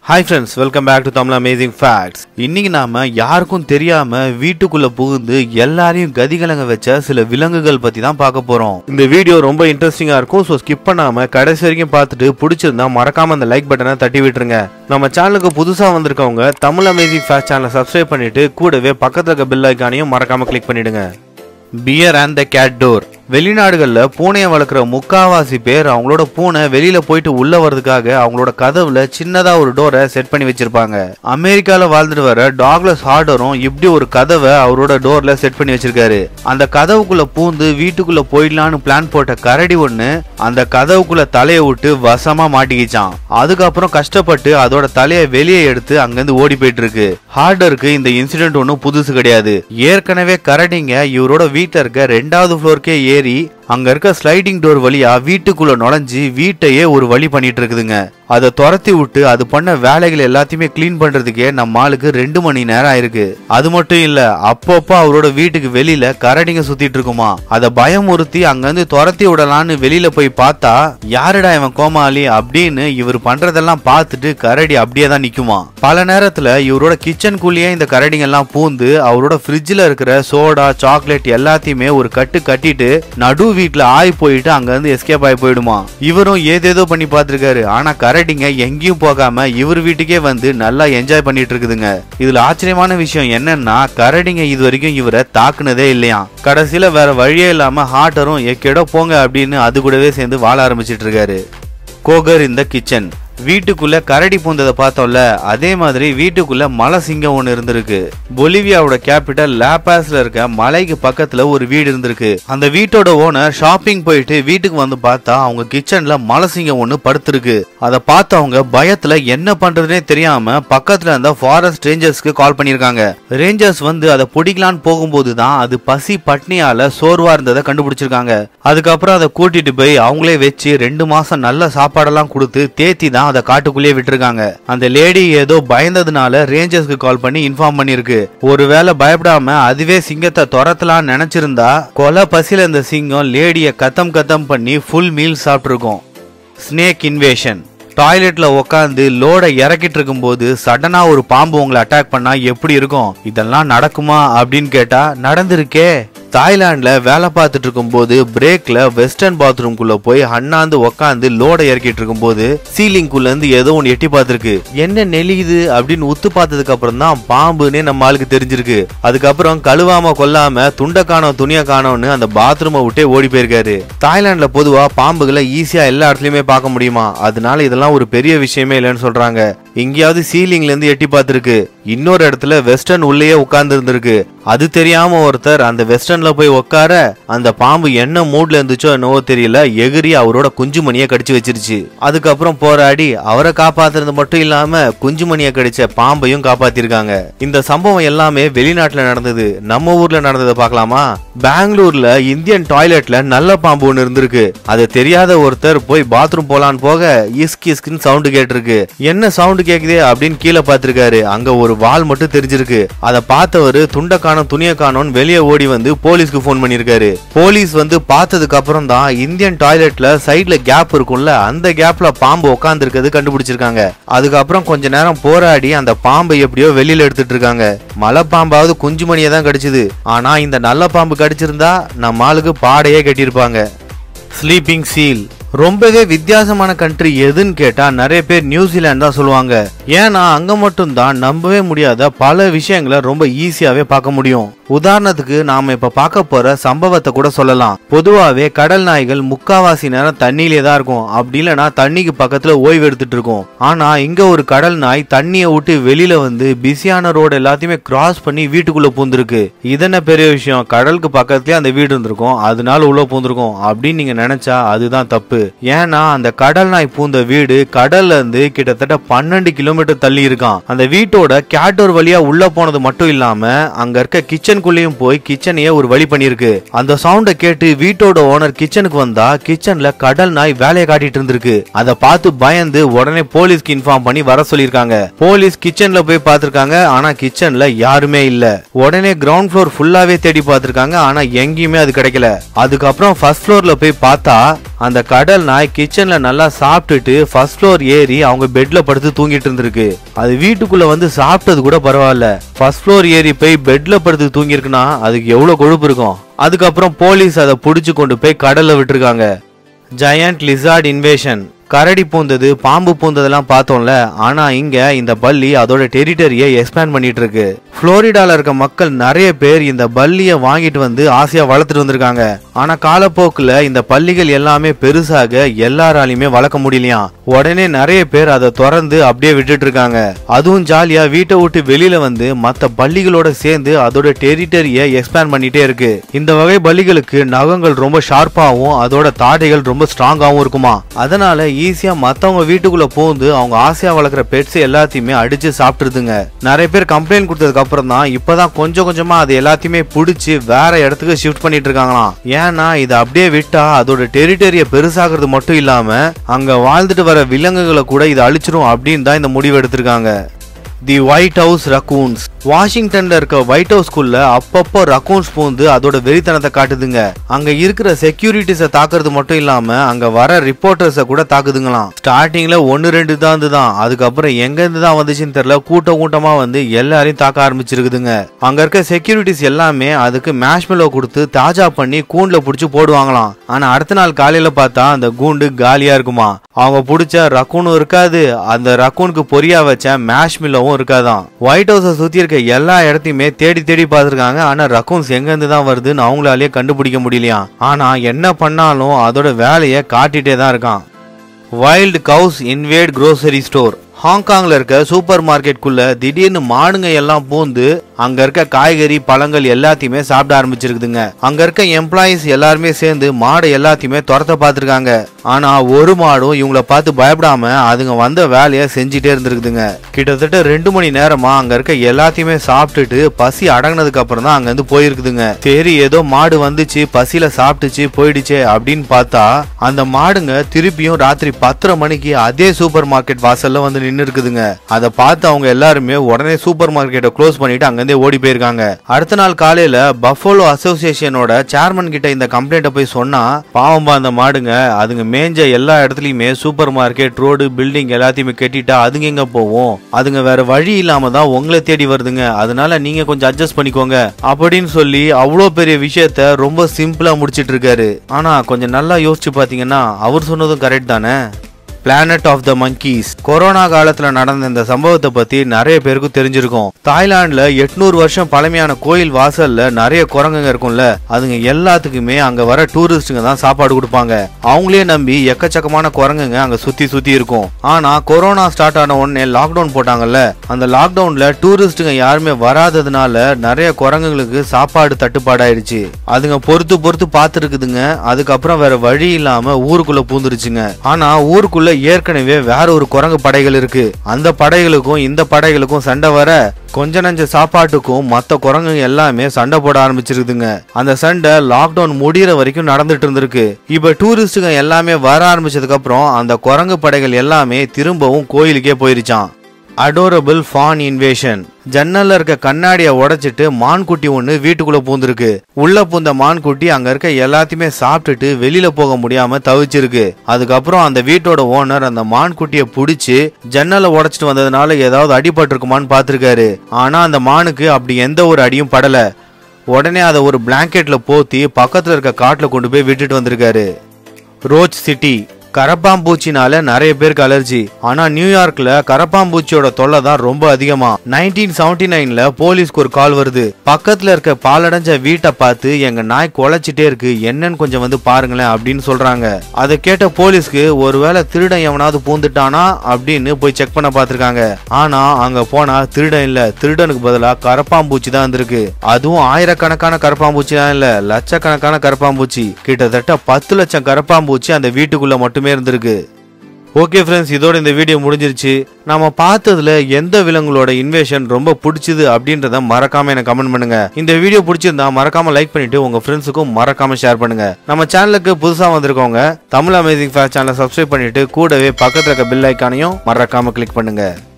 hi friends welcome back to Tamil amazing facts இன்னைக்கு நாம யாருக்கும் தெரியாம வீட்டுக்குள்ள புகுந்து எல்லாரையும் கதிகலங்க வச்ச சில விலங்குகள் பத்தி தான் பார்க்க போறோம் இந்த வீடியோ ரொம்ப இன்ட்ரெஸ்டிங்கா இருக்கும் ஸோ ஸ்கிப் பண்ணாம கடைசி வரைக்கும் பார்த்துட்டு பிடிச்சிருந்தா மறக்காம அந்த லைக் பட்டனை தட்டி விட்டுருங்க நம்ம சேனலுக்கு புதுசா வந்திருக்கவங்க தமிழ் அமேசிங் ஃபேக்ட் சேனலை சப்ஸ்கிரைப் பண்ணிட்டு கூடவே பக்கத்துல இருக்க பெல் ஐக்கானையும் மறக்காம கிளிக் பண்ணிடுங்க bear and the cat door வெளிநாடுகளில் பூனையை வளர்க்குற முக்காவாசி பேர் அவங்களோட பூனை வெளியில போயிட்டு உள்ள வர்றதுக்காக அவங்களோட கதவுல சின்னதா ஒரு டோரை செட் பண்ணி வச்சிருப்பாங்க அமெரிக்கால வாழ்ந்துட்டு வர டாக்லஸ் ஹார்டரும் இப்படி ஒரு கதவை அவரோட டோர்ல செட் பண்ணி வச்சிருக்காரு அந்த கதவுக்குள்ள பூந்து வீட்டுக்குள்ள போயிடலான்னு பிளான் போட்ட கரடி ஒண்ணு அந்த கதவுக்குள்ள தலையை விட்டு வசமா மாட்டிக்கிச்சான் அதுக்கப்புறம் கஷ்டப்பட்டு அதோட தலையை வெளியே எடுத்து அங்கிருந்து ஓடி போயிட்டு இருக்கு ஹார்டருக்கு இந்த இன்சிடென்ட் ஒன்றும் புதுசு கிடையாது ஏற்கனவே கரடிங்க இவரோட வீட்டில் இருக்க ரெண்டாவது ஃப்ளோருக்கே ஏறி அங்க இருக்க ஸ்லைடிங் டோர் வழியா வீட்டுக்குள்ள நுழைஞ்சு வீட்டையே ஒரு வழி பண்ணிட்டு இருக்குதுங்க அதை துரத்தி விட்டு அது பண்ண வேலைகள் எல்லாத்தையுமே க்ளீன் பண்றதுக்கே நம்ம ஆளுக்கு ரெண்டு மணி நேரம் ஆயிருக்கு அது மட்டும் இல்ல அப்பப்போ அவரோட வீட்டுக்கு வெளியில கரடிங்க சுத்திட்டு இருக்குமா அதை பயமுறுத்தி அங்கிருந்து துரத்தி விடலான்னு வெளியில போய் பார்த்தா யாருடா இவன் கோமாளி அப்படின்னு இவர் பண்றதெல்லாம் பார்த்துட்டு கரடி அப்படியே தான் நிக்குமா பல நேரத்துல இவரோட கிச்சனுக்குள்ளேயே இந்த கரடிங்க எல்லாம் பூந்து அவரோட ஃப்ரிட்ஜில் இருக்கிற சோடா சாக்லேட் எல்லாத்தையுமே ஒரு கட்டு கட்டிட்டு நடு வீட்டுல ஆய் போயிட்டு அங்க இருந்து எஸ்கேப் ஆகி போயிடுமா இவரும் ஏதேதோ பண்ணி பார்த்திருக்காரு ஆனா கரடிங்க எங்கேயும் போகாம இவர் வீட்டுக்கே வந்து நல்லா என்ஜாய் பண்ணிட்டு இருக்குதுங்க இதுல ஆச்சரியமான விஷயம் என்னன்னா கரடிங்க இது வரைக்கும் இவரை தாக்குனதே இல்லையா கடைசியில வேற வழியே இல்லாம ஹார்ட்டரும் எக்கேடோ போங்க அப்படின்னு அது கூடவே சேர்ந்து வாழ ஆரம்பிச்சிட்டு இருக்காரு கோகர் இந்த கிச்சன் வீட்டுக்குள்ள கரடி பூந்ததை பார்த்தோம்ல அதே மாதிரி வீட்டுக்குள்ள மலை சிங்கம் ஒன்று இருந்திருக்கு பொலிவியாவோட கேபிட்டல் லாபாஸ்ல இருக்க மலைக்கு பக்கத்துல ஒரு வீடு இருந்திருக்கு அந்த வீட்டோட ஓனர் ஷாப்பிங் போயிட்டு வீட்டுக்கு வந்து பார்த்தா அவங்க கிச்சன்ல மலை சிங்கம் ஒன்று படுத்திருக்கு அதை பார்த்து அவங்க பயத்துல என்ன பண்றதுனே தெரியாம பக்கத்துல இருந்த ஃபாரஸ்ட் ரேஞ்சர்ஸ்க்கு கால் பண்ணிருக்காங்க ரேஞ்சர்ஸ் வந்து அதை பிடிக்கலான்னு போகும்போது தான் அது பசி பட்னியால சோர்வா இருந்ததை கண்டுபிடிச்சிருக்காங்க அதுக்கப்புறம் அதை கூட்டிட்டு போய் அவங்களே வச்சு ரெண்டு மாசம் நல்ல சாப்பாடெல்லாம் கொடுத்து தேத்தி தான் அதை காட்டுக்குள்ளேயே விட்டுருக்காங்க அந்த லேடி ஏதோ பயந்ததுனால ரேஞ்சர்ஸ்க்கு கால் பண்ணி இன்ஃபார்ம் பண்ணிருக்கு ஒருவேளை பயப்படாம அதுவே சிங்கத்தை துரத்தலாம்னு நினைச்சிருந்தா கொலை பசியில இந்த சிங்கம் லேடிய கத்தம் கத்தம் பண்ணி ஃபுல் மீல் சாப்பிட்டுருக்கும் ஸ்னேக் இன்வேஷன் டாய்லெட்ல உட்காந்து லோட இறக்கிட்டு இருக்கும்போது சடனா ஒரு பாம்பு உங்களை அட்டாக் பண்ணா எப்படி இருக்கும் இதெல்லாம் நடக்குமா அப்படின்னு கேட்டா நடந்திருக்கே தாய்லாந்துல வேலை பார்த்துட்டு இருக்கும்போது பிரேக்ல வெஸ்டர்ன் பாத்ரூம்குள்ள போய் அண்ணாந்து உக்காந்து லோட இறக்கிட்டு இருக்கும்போது சீலிங்குள்ள இருந்து ஏதோ ஒன்று எட்டி பார்த்துருக்கு என்ன நெளியுது அப்படின்னு உத்து பார்த்ததுக்கு அப்புறம் தான் பாம்புன்னே நம்ம ஆளுக்கு தெரிஞ்சிருக்கு அதுக்கப்புறம் கழுவாம கொல்லாம துண்டை காணோம் துணியை காணோம்னு அந்த பாத்ரூமை விட்டே ஓடி போயிருக்காரு தாய்லாந்துல பொதுவா பாம்புகளை ஈஸியா எல்லா இடத்துலயுமே பார்க்க முடியுமா அதனால இதெல்லாம் ஒரு பெரிய விஷயமே இல்லைன்னு சொல்றாங்க எங்கேயாவது சீலிங்ல இருந்து எட்டி பார்த்துருக்கு இன்னொரு இடத்துல வெஸ்டர்ன் உள்ளேயே உட்கார்ந்து இருந்திருக்கு அது தெரியாம ஒருத்தர் அந்த வெஸ்டர்ன்ல போய் உட்கார அந்த பாம்பு என்ன மூட்ல இருந்துச்சோ என்னவோ தெரியல எகிரி அவரோட குஞ்சுமணியை கடிச்சு வச்சிருச்சு அதுக்கப்புறம் போராடி அவரை காப்பாத்துறது மட்டும் இல்லாம குஞ்சுமணியை கடிச்ச பாம்பையும் காப்பாத்திருக்காங்க இந்த சம்பவம் எல்லாமே வெளிநாட்டுல நடந்தது நம்ம ஊர்ல நடந்ததை பார்க்கலாமா பெங்களூர்ல இந்தியன் டாய்லெட்ல நல்ல பாம்பு ஒன்று இருந்திருக்கு அது தெரியாத ஒருத்தர் போய் பாத்ரூம் போலான்னு போக இஸ்க் இஸ்குன்னு சவுண்டு கேட்டிருக்கு என்ன சவுண்டு கேக்குதே அப்படின்னு கீழே பார்த்திருக்காரு அங்க ஒரு வால் மட்டும் தெரிஞ்சிருக்கு அதை பார்த்தவர் துண்டை காணோம் துணியை காணோம்னு வெளியே ஓடி வந்து போலீஸ்க்கு ஃபோன் பண்ணியிருக்காரு போலீஸ் வந்து பார்த்ததுக்கு அப்புறம் தான் இந்தியன் டாய்லெட்ல சைட்ல கேப் இருக்கும்ல அந்த கேப்ல பாம்பு உட்கார்ந்து இருக்கிறது கண்டுபிடிச்சிருக்காங்க அதுக்கப்புறம் கொஞ்ச நேரம் போராடி அந்த பாம்பை எப்படியோ வெளியில எடுத்துட்டு இருக்காங்க மலை பாம்பாவது குஞ்சு மணியை தான் கடிச்சது ஆனா இந்த நல்ல பாம்பு கடிச்சிருந்தா நம்ம ஆளுக்கு பாடையே கட்டியிருப்பாங்க ஸ்லீப்பிங் சீல் ரொம்பவே வித்தியாசமான கண்ட்ரி எதுன்னு கேட்டா நிறைய பேர் நியூசிலாந்து தான் சொல்லுவாங்க ஏன்னா அங்க மட்டும் தான் நம்பவே முடியாத பல விஷயங்களை ரொம்ப ஈஸியாவே பார்க்க முடியும் உதாரணத்துக்கு நாம இப்ப பார்க்க போற சம்பவத்தை கூட சொல்லலாம் பொதுவாவே கடல் நாய்கள் முக்காவாசி நேரம் தண்ணியிலே தான் இருக்கும் அப்படி இல்லைன்னா தண்ணிக்கு பக்கத்துல ஓய்வு எடுத்துட்டு இருக்கும் ஆனா இங்க ஒரு கடல் நாய் தண்ணியை விட்டு வெளியில வந்து பிஸியான ரோடு எல்லாத்தையுமே கிராஸ் பண்ணி வீட்டுக்குள்ள பூந்திருக்கு இதென்ன பெரிய விஷயம் கடலுக்கு பக்கத்துலயே அந்த வீடு இருந்திருக்கும் அதனால உள்ள பூந்திருக்கும் அப்படின்னு நீங்க நினைச்சா அதுதான் தப்பு ஏன்னா அந்த கடல் நாய் பூந்த வீடு கடல்ல இருந்து கிட்டத்தட்ட பன்னெண்டு கிலோமீட்டர் தள்ளி இருக்கான் அந்த வீட்டோட கேட்டோர் வழியா உள்ள போனது மட்டும் இல்லாம அங்க இருக்க கிச்சனுக்குள்ளேயும் போய் கிச்சனையே ஒரு வழி பண்ணிருக்கு அந்த சவுண்டை கேட்டு வீட்டோட ஓனர் கிச்சனுக்கு வந்தா கிச்சன்ல கடல் நாய் வேலையை காட்டிட்டு இருந்திருக்கு அதை பார்த்து பயந்து உடனே போலீஸ்க்கு இன்ஃபார்ம் பண்ணி வர சொல்லியிருக்காங்க போலீஸ் கிச்சன்ல போய் பார்த்திருக்காங்க ஆனா கிச்சன்ல யாருமே இல்ல உடனே கிரவுண்ட் ஃப்ளோர் ஃபுல்லாவே தேடி பார்த்திருக்காங்க ஆனா எங்கேயுமே அது கிடைக்கல அதுக்கப்புறம் ஃபர்ஸ்ட் ஃப்ளோர்ல போய் பார்த்தா அந்த கடல் நாய் கிச்சன்ல நல்லா சாப்பிட்டுட்டு ஃபர்ஸ்ட் ஃப்ளோர் ஏறி அவங்க பெட்ல படுத்து தூங்கிட்டு இருந்திருக்கு அது வீட்டுக்குள்ள வந்து சாப்பிட்டது கூட பரவாயில்ல ஃபர்ஸ்ட் ஃப்ளோர் ஏறி போய் பெட்ல படுத்து தூங்கியிருக்குன்னா அதுக்கு எவ்வளவு கொழுப்பு இருக்கும் அதுக்கப்புறம் போலீஸ் அதை புடிச்சு கொண்டு போய் கடல்ல விட்டுருக்காங்க ஜெயண்ட் லிசார்ட் இன்வேஷன் கரடி பூந்தது பாம்பு பூந்ததெல்லாம் பார்த்தோம்ல ஆனா இங்க இந்த பல்லி அதோட டெரிட்டரியை எக்ஸ்பேண்ட் பண்ணிட்டு இருக்கு புளோரிடால இருக்க மக்கள் நிறைய பேர் இந்த பல்லியை வாங்கிட்டு வந்து ஆசையா வளர்த்துட்டு வந்திருக்காங்க ஆனா காலப்போக்குல இந்த பள்ளிகள் எல்லாமே பெருசாக எல்லாராலையுமே வளர்க்க முடியலையாம் உடனே நிறைய பேர் அதை திறந்து அப்படியே விட்டுட்டு இருக்காங்க அதுவும் ஜாலியா வீட்டை விட்டு வெளியில வந்து மத்த பள்ளிகளோட சேர்ந்து அதோட டெரிட்டரியை எக்ஸ்பேண்ட் பண்ணிட்டே இருக்கு இந்த வகை பள்ளிகளுக்கு நகங்கள் ரொம்ப ஷார்ப்பாகவும் அதோட தாடைகள் ரொம்ப ஸ்ட்ராங்காகவும் இருக்குமா அதனால ஈஸியா மத்தவங்க வீட்டுக்குள்ள பூந்து அவங்க ஆசையா வளர்க்குற பெட்ஸ் எல்லாத்தையுமே அடிச்சு சாப்பிட்டுருதுங்க நிறைய பேர் கம்ப்ளைண்ட் கொடுத்ததுக்கு அப்புறம் தான் இப்பதான் கொஞ்சம் கொஞ்சமா அது எல்லாத்தையுமே பிடிச்சி வேற இடத்துக்கு ஷிஃப்ட் பண்ணிட்டு இருக்காங்களாம் ஏன்னா இது அப்படியே விட்டா அதோட டெரிட்டரியை பெருசாகிறது மட்டும் இல்லாம அங்க வாழ்ந்துட்டு வர விலங்குகளை கூட இது அழிச்சிரும் அப்படின்னு தான் இந்த முடிவு எடுத்திருக்காங்க தி ஒயிட் ஹவுஸ் ரக்கூன்ஸ் வாஷிங்டன்ல இருக்க ஒயிட் ஹவுஸ்குள்ள அப்பப்போ ரக்கூன்ஸ் பூந்து அதோட வெறித்தனத்தை காட்டுதுங்க அங்க இருக்கிற செக்யூரிட்டிஸை தாக்குறது மட்டும் இல்லாம அங்க வர ரிப்போர்ட்டர்ஸை கூட தாக்குதுங்களாம் ஸ்டார்டிங்ல ஒன்னு ரெண்டு தான் இருந்துதான் அதுக்கப்புறம் எங்க இருந்து தான் வந்துச்சுன்னு தெரியல கூட்டம் கூட்டமா வந்து எல்லாரையும் தாக்க ஆரம்பிச்சிருக்குதுங்க அங்க இருக்க செக்யூரிட்டிஸ் எல்லாமே அதுக்கு மேஷ்மெலோ கொடுத்து தாஜா பண்ணி கூண்டுல புடிச்சு போடுவாங்களாம் ஆனா அடுத்த நாள் காலையில பார்த்தா அந்த கூண்டு காலியா இருக்குமா அவங்க பிடிச்ச ரக்கூனும் இருக்காது அந்த ரக்கூனுக்கு பொரியா வச்ச மேஷ்மில்லோவும் இருக்காதான் ஒயிட் ஹவுஸை சுத்தி இருக்க எல்லா இடத்தையுமே தேடி தேடி பார்த்துருக்காங்க ஆனா ரக்கூன்ஸ் எங்க இருந்து தான் வருதுன்னு அவங்களாலேயே கண்டுபிடிக்க முடியலையா ஆனா என்ன பண்ணாலும் அதோட வேலையை காட்டிட்டே தான் இருக்கான் wild cows invade grocery store ஹாங்காங்ல இருக்க சூப்பர் மார்க்கெட்குள்ள திடீர்னு மாடுங்க எல்லாம் பூந்து அங்க இருக்க காய்கறி பழங்கள் எல்லாத்தையுமே சாப்பிட ஆரம்பிச்சிருக்குதுங்க அங்க இருக்க எம்ப்ளாயிஸ் எல்லாருமே சேர்ந்து மாடை எல்லாத்தையுமே துரத்த பார்த்துருக்காங்க ஆனா ஒரு மாடும் இவங்கள பார்த்து பயப்படாம அதுங்க வந்த வேலையை செஞ்சுட்டே இருந்திருக்குதுங்க கிட்டத்தட்ட ரெண்டு மணி நேரமா அங்க இருக்க எல்லாத்தையுமே சாப்பிட்டுட்டு பசி அடங்கினதுக்கு அப்புறம் தான் அங்க இருந்து போயிருக்குதுங்க சரி ஏதோ மாடு வந்துச்சு பசியில சாப்பிட்டுச்சு போயிடுச்சே அப்படின்னு பார்த்தா அந்த மாடுங்க திருப்பியும் ராத்திரி பத்தரை மணிக்கு அதே சூப்பர் மார்க்கெட் வாசல்ல வந்து நின்னு இருக்குதுங்க அதை பார்த்து அவங்க எல்லாருமே உடனே சூப்பர் மார்க்கெட்டை க்ளோஸ் பண்ணிட்டு அங்கிருந்தே ஓடி போயிருக்காங்க அடுத்த நாள் காலையில பஃபோலோ அசோசியேஷனோட சேர்மன் கிட்ட இந்த கம்ப்ளைண்ட்டை போய் சொன்னா பாவம்பா அந்த மாடுங்க அதுங்க மேஞ்ச எல்லா இடத்துலயுமே சூப்பர் மார்க்கெட் ரோடு பில்டிங் எல்லாத்தையுமே கட்டிட்டா அதுங்க எங்க போவோம் அதுங்க வேற வழி இல்லாம தான் உங்களை தேடி வருதுங்க அதனால நீங்க கொஞ்சம் அட்ஜஸ்ட் பண்ணிக்கோங்க அப்படின்னு சொல்லி அவ்வளோ பெரிய விஷயத்த ரொம்ப சிம்பிளா முடிச்சிட்டு இருக்காரு ஆனா கொஞ்சம் நல்லா யோசிச்சு பாத்தீங்கன்னா அவர் சொன்னதும் கரெக்ட் தானே planet of the monkeys corona காலத்துல நடந்த இந்த சம்பவத்தை பத்தி நிறைய பேருக்கு தெரிஞ்சிருக்கும் தாய்லாந்துல எட்நூறு வருஷம் பழமையான கோயில் வாசல்ல நிறைய குரங்குங்க இருக்கும்ல அதுங்க எல்லாத்துக்குமே அங்க வர டூரிஸ்டுங்க தான் சாப்பாடு கொடுப்பாங்க அவங்களே நம்பி எக்கச்சக்கமான குரங்குங்க அங்க சுத்தி சுத்தி இருக்கும் ஆனா கொரோனா ஸ்டார்ட் ஆன உடனே லாக்டவுன் போட்டாங்கல்ல அந்த லாக்டவுன்ல டூரிஸ்டுங்க யாருமே வராததுனால நிறைய குரங்குங்களுக்கு சாப்பாடு தட்டுப்பாடாயிருச்சு அதுங்க பொறுத்து பொறுத்து பார்த்துருக்குதுங்க அதுக்கப்புறம் வேற வழி இல்லாம ஊருக்குள்ள பூந்துருச்சுங்க ஆனா ஊருக்குள்ள ஏற்கனவே வேற ஒரு குரங்கு படைகள் இருக்கு அந்த படைகளுக்கும் இந்த படைகளுக்கும் சண்டை வர கொஞ்ச நஞ்ச சாப்பாட்டுக்கும் மத்த குரங்குங்க எல்லாமே சண்டை போட ஆரம்பிச்சிருக்குதுங்க அந்த சண்டை லாக்டவுன் முடியிற வரைக்கும் நடந்துட்டு இருந்திருக்கு இப்ப டூரிஸ்டுங்க எல்லாமே வர ஆரம்பிச்சதுக்கு அப்புறம் அந்த குரங்கு படைகள் எல்லாமே திரும்பவும் கோயிலுக்கே போயிருச்சான் அடோரபிள் ஃபான் இன்வேஷன் ஜன்னல்ல இருக்க கண்ணாடியை உடைச்சிட்டு மான்குட்டி ஒன்று வீட்டுக்குள்ள பூந்திருக்கு உள்ள பூந்த மான்குட்டி அங்க இருக்க எல்லாத்தையுமே சாப்பிட்டுட்டு வெளியில போக முடியாம தவிச்சிருக்கு அதுக்கப்புறம் அந்த வீட்டோட ஓனர் அந்த மான்குட்டியை பிடிச்சி ஜன்னலை உடைச்சிட்டு வந்ததுனால ஏதாவது அடிபட்டிருக்குமான்னு பார்த்திருக்காரு ஆனா அந்த மானுக்கு அப்படி எந்த ஒரு அடியும் படல உடனே அதை ஒரு பிளாங்கெட்ல போத்தி பக்கத்துல இருக்க காட்டுல கொண்டு போய் விட்டுட்டு வந்திருக்காரு ரோச் சிட்டி கரப்பாம்பூச்சினால நிறைய பேருக்கு அலர்ஜி ஆனா நியூயார்க்ல கரப்பாம்பூச்சியோட தொல்லை தான் ரொம்ப அதிகமா நைன்டீன் செவன்டி நைன்ல போலீஸ்க்கு ஒரு கால் வருது பக்கத்துல இருக்க பாலடைஞ்ச வீட்டை பார்த்து எங்க நாய் குலைச்சிட்டே இருக்கு என்னன்னு கொஞ்சம் வந்து பாருங்களேன் அப்படின்னு சொல்றாங்க அதை கேட்ட போலீஸ்க்கு ஒருவேளை திருடன் எவனாவது பூந்துட்டானா அப்படின்னு போய் செக் பண்ண பார்த்திருக்காங்க ஆனா அங்க போனா திருடன் இல்ல திருடனுக்கு பதிலா கரப்பாம்பூச்சி தான் இருந்திருக்கு அதுவும் ஆயிரக்கணக்கான கரப்பாம்பூச்சி தான் இல்ல லட்சக்கணக்கான கரப்பாம்பூச்சி கிட்டத்தட்ட பத்து லட்சம் கரப்பாம்பூச்சி அந்த வீட்டுக்குள்ள மட்டுமே இருந்திருக்கு ஓகே ஃப்ரெண்ட்ஸ் இதோட இந்த வீடியோ முடிஞ்சிருச்சு நம்ம பார்த்ததுல எந்த விலங்குகளோட இன்வேஷன் ரொம்ப பிடிச்சது அப்படின்றத மறக்காம எனக்கு கமெண்ட் பண்ணுங்க இந்த வீடியோ பிடிச்சிருந்தா மறக்காம லைக் பண்ணிட்டு உங்க ஃப்ரெண்ட்ஸுக்கும் மறக்காம ஷேர் பண்ணுங்க நம்ம சேனலுக்கு புதுசா வந்திருக்கவங்க தமிழ் அமேசிங் ஃபேர் சேனலை சப்ஸ்கிரைப் பண்ணிட்டு கூடவே பக்கத்துல இருக்க பில் ஐக்கானையும் மறக்காம கிளிக் பண்ணுங்க